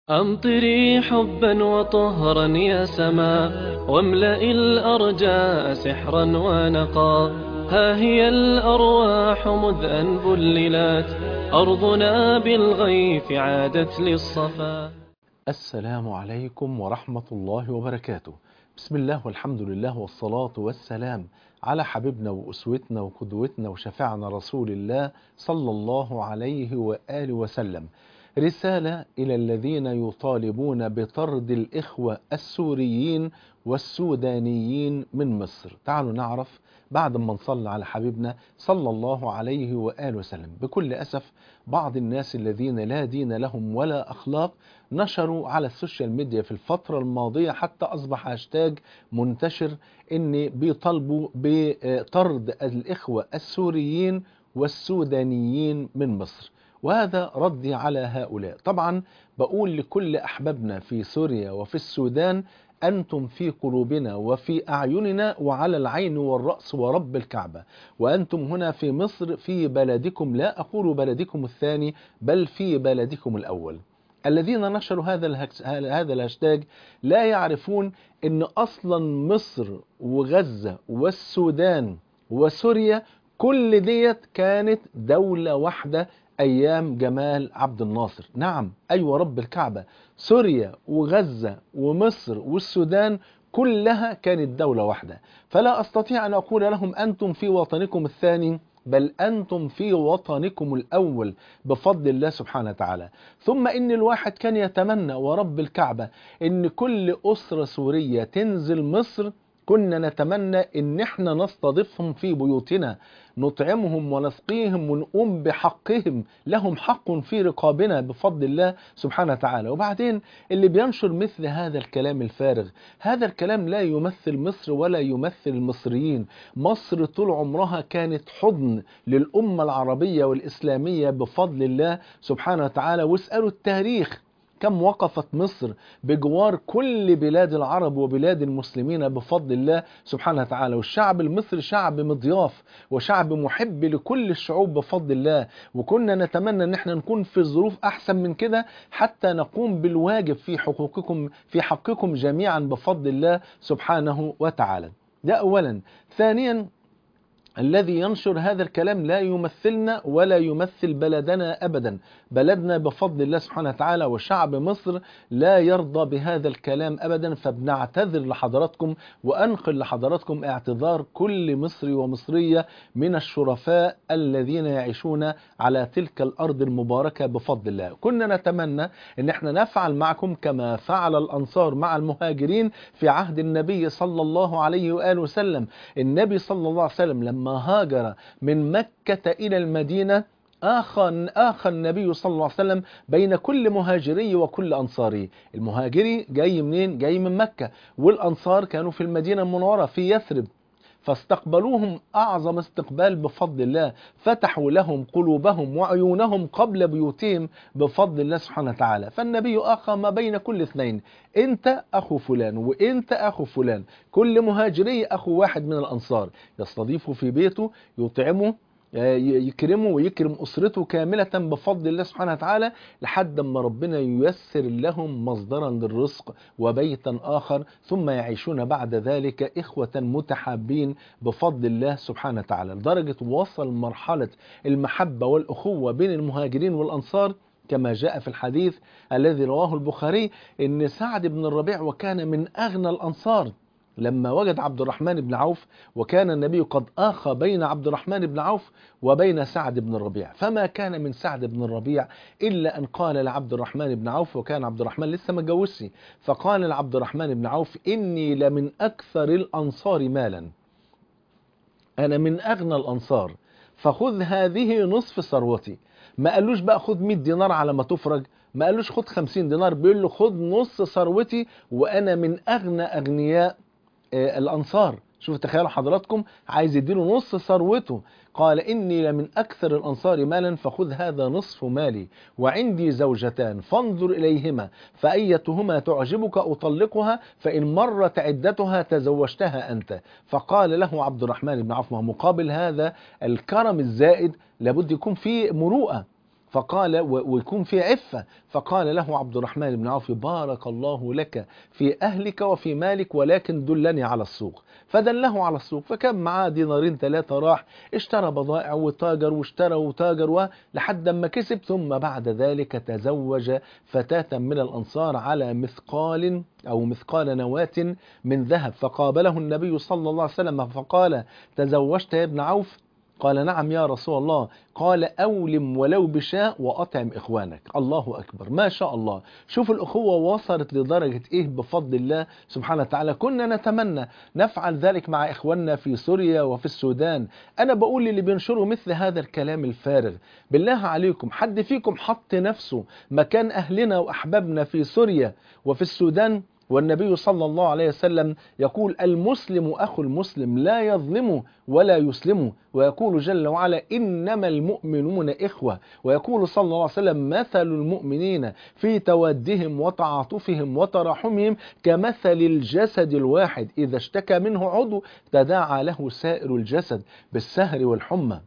أمطري حبا وطهرا يا سما واملأ الأرجاء سحرا ونقا ها هي الأرواح مذ أن بللت أرضنا بالغيث عادت للصفا السلام عليكم ورحمة الله وبركاته بسم الله والحمد لله والصلاة والسلام على حبيبنا وأسوتنا وقدوتنا وشفعنا رسول الله صلى الله عليه وآله وسلم رسالة إلى الذين يطالبون بطرد الإخوة السوريين والسودانيين من مصر تعالوا نعرف بعد ما نصلي على حبيبنا صلى الله عليه وآله وسلم بكل أسف بعض الناس الذين لا دين لهم ولا أخلاق نشروا على السوشيال ميديا في الفترة الماضية حتى أصبح هاشتاج منتشر إن بيطالبوا بطرد الإخوة السوريين والسودانيين من مصر وهذا ردي على هؤلاء طبعا بقول لكل أحبابنا في سوريا وفي السودان أنتم في قلوبنا وفي أعيننا وعلى العين والرأس ورب الكعبة وأنتم هنا في مصر في بلدكم لا أقول بلدكم الثاني بل في بلدكم الأول الذين نشروا هذا هذا الهاشتاج لا يعرفون ان اصلا مصر وغزه والسودان وسوريا كل ديت كانت دوله واحده ايام جمال عبد الناصر نعم ايوه رب الكعبه سوريا وغزه ومصر والسودان كلها كانت دوله واحده فلا استطيع ان اقول لهم انتم في وطنكم الثاني بل أنتم في وطنكم الأول بفضل الله سبحانه وتعالى ثم إن الواحد كان يتمنى ورب الكعبة إن كل أسرة سورية تنزل مصر كنا نتمنى ان احنا نستضيفهم في بيوتنا نطعمهم ونسقيهم ونقوم بحقهم لهم حق في رقابنا بفضل الله سبحانه وتعالى وبعدين اللي بينشر مثل هذا الكلام الفارغ هذا الكلام لا يمثل مصر ولا يمثل المصريين مصر طول عمرها كانت حضن للأمة العربية والإسلامية بفضل الله سبحانه وتعالى واسألوا التاريخ كم وقفت مصر بجوار كل بلاد العرب وبلاد المسلمين بفضل الله سبحانه وتعالى والشعب المصري شعب مضياف وشعب محب لكل الشعوب بفضل الله وكنا نتمنى ان احنا نكون في ظروف احسن من كده حتى نقوم بالواجب في حقوقكم في حقكم جميعا بفضل الله سبحانه وتعالى ده اولا ثانيا الذي ينشر هذا الكلام لا يمثلنا ولا يمثل بلدنا ابدا بلدنا بفضل الله سبحانه وتعالى وشعب مصر لا يرضى بهذا الكلام ابدا فبنعتذر لحضراتكم وانقل لحضراتكم اعتذار كل مصري ومصريه من الشرفاء الذين يعيشون على تلك الارض المباركه بفضل الله كنا نتمنى ان احنا نفعل معكم كما فعل الانصار مع المهاجرين في عهد النبي صلى الله عليه واله وسلم النبي صلى الله عليه وسلم لما هاجر من مكة إلى المدينة آخى آخى النبي صلى الله عليه وسلم بين كل مهاجري وكل أنصاري المهاجري جاي منين؟ جاي من مكة والأنصار كانوا في المدينة المنورة في يثرب فاستقبلوهم أعظم استقبال بفضل الله فتحوا لهم قلوبهم وعيونهم قبل بيوتهم بفضل الله سبحانه وتعالى فالنبي أخى ما بين كل اثنين أنت أخو فلان وأنت أخو فلان كل مهاجري أخو واحد من الأنصار يستضيفه في بيته يطعمه يكرمه ويكرم أسرته كاملة بفضل الله سبحانه وتعالى لحد ما ربنا ييسر لهم مصدرا للرزق وبيتا آخر ثم يعيشون بعد ذلك إخوة متحابين بفضل الله سبحانه وتعالى لدرجة وصل مرحلة المحبة والأخوة بين المهاجرين والأنصار كما جاء في الحديث الذي رواه البخاري إن سعد بن الربيع وكان من أغنى الأنصار لما وجد عبد الرحمن بن عوف وكان النبي قد آخى بين عبد الرحمن بن عوف وبين سعد بن الربيع فما كان من سعد بن الربيع إلا أن قال لعبد الرحمن بن عوف وكان عبد الرحمن لسه ما اتجوزش فقال لعبد الرحمن بن عوف إني لمن أكثر الأنصار مالا أنا من أغنى الأنصار فخذ هذه نصف ثروتي ما قالوش بقى خذ 100 دينار على ما تفرج ما قالوش خد 50 دينار بيقول له خد نص ثروتي وأنا من أغنى أغنياء الأنصار شوف تخيلوا حضراتكم عايز يديله نص ثروته قال إني لمن أكثر الأنصار مالا فخذ هذا نصف مالي وعندي زوجتان فانظر إليهما فأيتهما تعجبك أطلقها فإن مرت عدتها تزوجتها أنت فقال له عبد الرحمن بن عوف مقابل هذا الكرم الزائد لابد يكون فيه مروءة فقال و- ويكون في عفة فقال له عبد الرحمن بن عوف بارك الله لك في أهلك وفي مالك ولكن دلني على السوق فدله على السوق فكان معاه دينارين ثلاثة راح اشترى بضائع وتاجر واشترى وتاجر لحد ما كسب ثم بعد ذلك تزوج فتاة من الأنصار على مثقال أو مثقال نواة من ذهب فقابله النبي صلى الله عليه وسلم فقال تزوجت يا ابن عوف قال نعم يا رسول الله قال أولم ولو بشاء وأطعم إخوانك الله أكبر ما شاء الله شوف الأخوة وصلت لدرجة إيه بفضل الله سبحانه وتعالى كنا نتمنى نفعل ذلك مع إخواننا في سوريا وفي السودان أنا بقول للي بينشروا مثل هذا الكلام الفارغ بالله عليكم حد فيكم حط نفسه مكان أهلنا وأحبابنا في سوريا وفي السودان والنبي صلى الله عليه وسلم يقول المسلم أخو المسلم لا يظلمه ولا يسلمه ويقول جل وعلا إنما المؤمنون إخوة ويقول صلى الله عليه وسلم مثل المؤمنين في تودهم وتعاطفهم وتراحمهم كمثل الجسد الواحد إذا اشتكى منه عضو تداعى له سائر الجسد بالسهر والحمى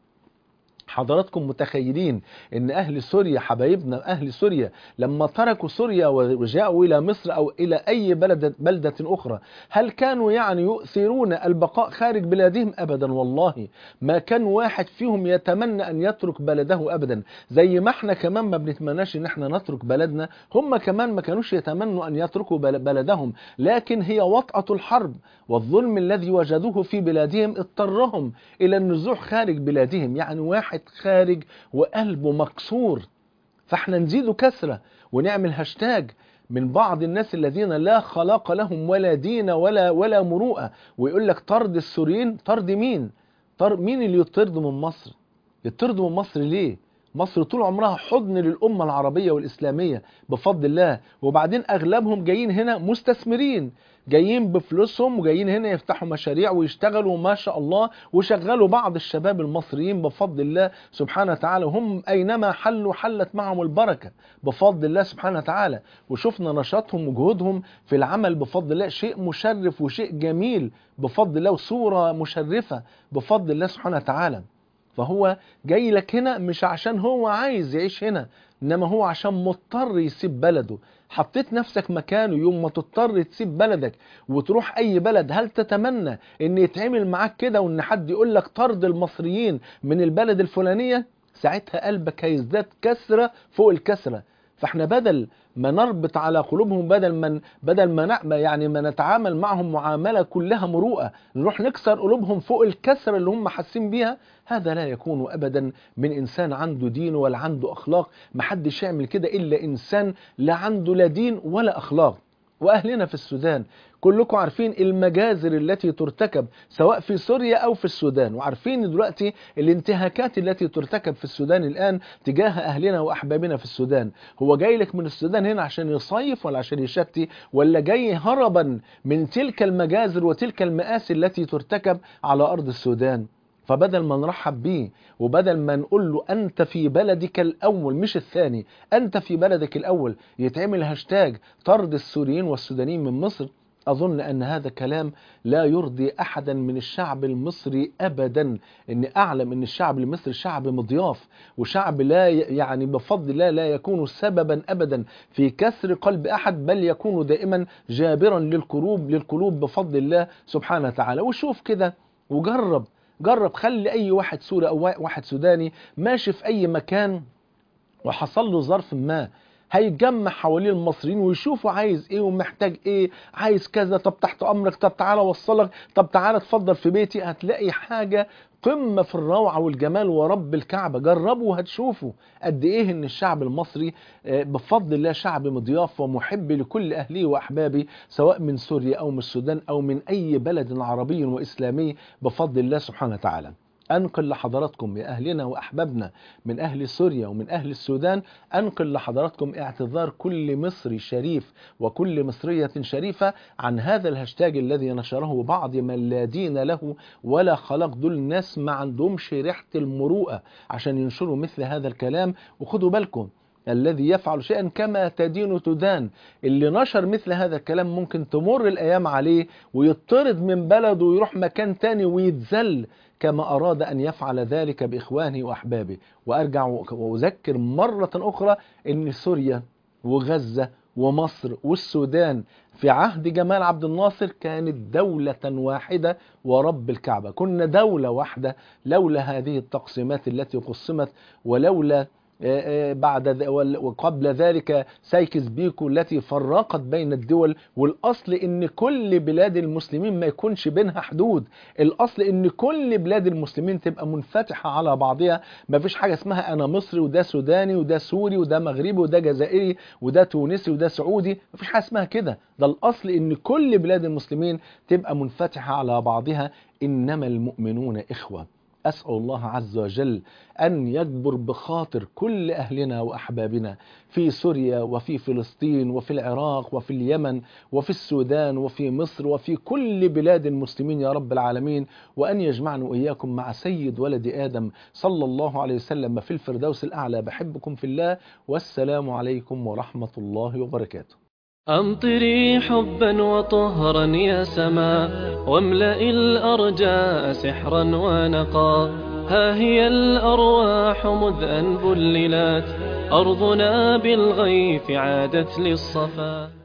حضراتكم متخيلين ان اهل سوريا حبايبنا اهل سوريا لما تركوا سوريا وجاءوا الى مصر او الى اي بلدة, بلدة اخرى هل كانوا يعني يؤثرون البقاء خارج بلادهم ابدا والله ما كان واحد فيهم يتمنى ان يترك بلده ابدا زي ما احنا كمان ما بنتمناش ان احنا نترك بلدنا هم كمان ما كانوش يتمنوا ان يتركوا بل- بلدهم لكن هي وطأة الحرب والظلم الذي وجدوه في بلادهم اضطرهم الى النزوح خارج بلادهم يعني واحد خارج وقلبه مكسور فاحنا نزيده كسرة ونعمل هاشتاج من بعض الناس الذين لا خلاق لهم ولا دين ولا ولا مروءة ويقول لك طرد السوريين طرد مين طرد مين اللي يطردوا من مصر يطردوا من مصر ليه مصر طول عمرها حضن للأمة العربية والإسلامية بفضل الله وبعدين أغلبهم جايين هنا مستثمرين جايين بفلوسهم وجايين هنا يفتحوا مشاريع ويشتغلوا ما شاء الله وشغلوا بعض الشباب المصريين بفضل الله سبحانه وتعالى وهم أينما حلوا حلت معهم البركة بفضل الله سبحانه وتعالى وشفنا نشاطهم وجهودهم في العمل بفضل الله شيء مشرف وشيء جميل بفضل الله وصورة مشرفة بفضل الله سبحانه وتعالى فهو جاي لك هنا مش عشان هو عايز يعيش هنا انما هو عشان مضطر يسيب بلده حطيت نفسك مكانه يوم ما تضطر تسيب بلدك وتروح اي بلد هل تتمنى ان يتعمل معاك كده وان حد يقول لك طرد المصريين من البلد الفلانية ساعتها قلبك هيزداد كسرة فوق الكسرة فاحنا بدل ما نربط على قلوبهم بدل ما بدل ما نعمل يعني ما نتعامل معهم معامله كلها مروءه نروح نكسر قلوبهم فوق الكسره اللي هم حاسين بيها هذا لا يكون ابدا من انسان عنده دين ولا عنده اخلاق ما حدش يعمل كده الا انسان لا عنده لا دين ولا اخلاق واهلنا في السودان كلكم عارفين المجازر التي ترتكب سواء في سوريا او في السودان وعارفين دلوقتي الانتهاكات التي ترتكب في السودان الان تجاه اهلنا واحبابنا في السودان هو جاي لك من السودان هنا عشان يصيف ولا عشان يشتي ولا جاي هربا من تلك المجازر وتلك المآسي التي ترتكب على ارض السودان فبدل ما نرحب بيه وبدل ما نقول له انت في بلدك الاول مش الثاني انت في بلدك الاول يتعمل هاشتاج طرد السوريين والسودانيين من مصر أظن أن هذا كلام لا يرضي أحدا من الشعب المصري أبدا أن أعلم أن الشعب المصري شعب مضياف وشعب لا ي- يعني بفضل الله لا يكون سببا أبدا في كسر قلب أحد بل يكون دائما جابرا للقلوب للقلوب بفضل الله سبحانه وتعالى وشوف كده وجرب جرب خلي أي واحد سوري أو واحد سوداني ماشي في أي مكان وحصل له ظرف ما هيتجمع حوالين المصريين ويشوفوا عايز ايه ومحتاج ايه عايز كذا طب تحت امرك طب تعالى اوصلك طب تعالى اتفضل في بيتي هتلاقي حاجة قمة في الروعة والجمال ورب الكعبة جربوا وهتشوفوا قد ايه ان الشعب المصري آه، بفضل الله شعب مضياف ومحب لكل اهله واحبابه سواء من سوريا او من السودان او من اي بلد عربي واسلامي بفضل الله سبحانه وتعالى أنقل لحضراتكم يا أهلنا وأحبابنا من أهل سوريا ومن أهل السودان أنقل لحضراتكم اعتذار كل مصري شريف وكل مصرية شريفة عن هذا الهاشتاج الذي نشره بعض من لا دين له ولا خلق دول ناس ما عندهمش ريحة المروءة عشان ينشروا مثل هذا الكلام وخدوا بالكم الذي يفعل شيئا كما تدين تدان اللي نشر مثل هذا الكلام ممكن تمر الأيام عليه ويطرد من بلده ويروح مكان تاني ويتذل كما أراد أن يفعل ذلك بإخوانه وأحبابه وأرجع وأذكر مرة أخرى أن سوريا وغزة ومصر والسودان في عهد جمال عبد الناصر كانت دولة واحدة ورب الكعبة كنا دولة واحدة لولا هذه التقسيمات التي قسمت ولولا بعد وقبل ذلك سايكس بيكو التي فرقت بين الدول والأصل إن كل بلاد المسلمين ما يكونش بينها حدود الأصل إن كل بلاد المسلمين تبقى منفتحة على بعضها ما فيش حاجة اسمها أنا مصري وده سوداني وده سوري وده مغربي وده جزائري وده تونسي وده سعودي ما فيش حاجة اسمها كده ده الأصل إن كل بلاد المسلمين تبقى منفتحة على بعضها إنما المؤمنون إخوة أسأل الله عز وجل أن يجبر بخاطر كل أهلنا وأحبابنا في سوريا وفي فلسطين وفي العراق وفي اليمن وفي السودان وفي مصر وفي كل بلاد المسلمين يا رب العالمين وأن يجمعنا وإياكم مع سيد ولد آدم صلى الله عليه وسلم في الفردوس الأعلى بحبكم في الله والسلام عليكم ورحمة الله وبركاته أمطري حبا وطهرا يا سماء واملئ الأرجاء سحرا ونقا ها هي الأرواح مذ أن بللت أرضنا بالغيث عادت للصفا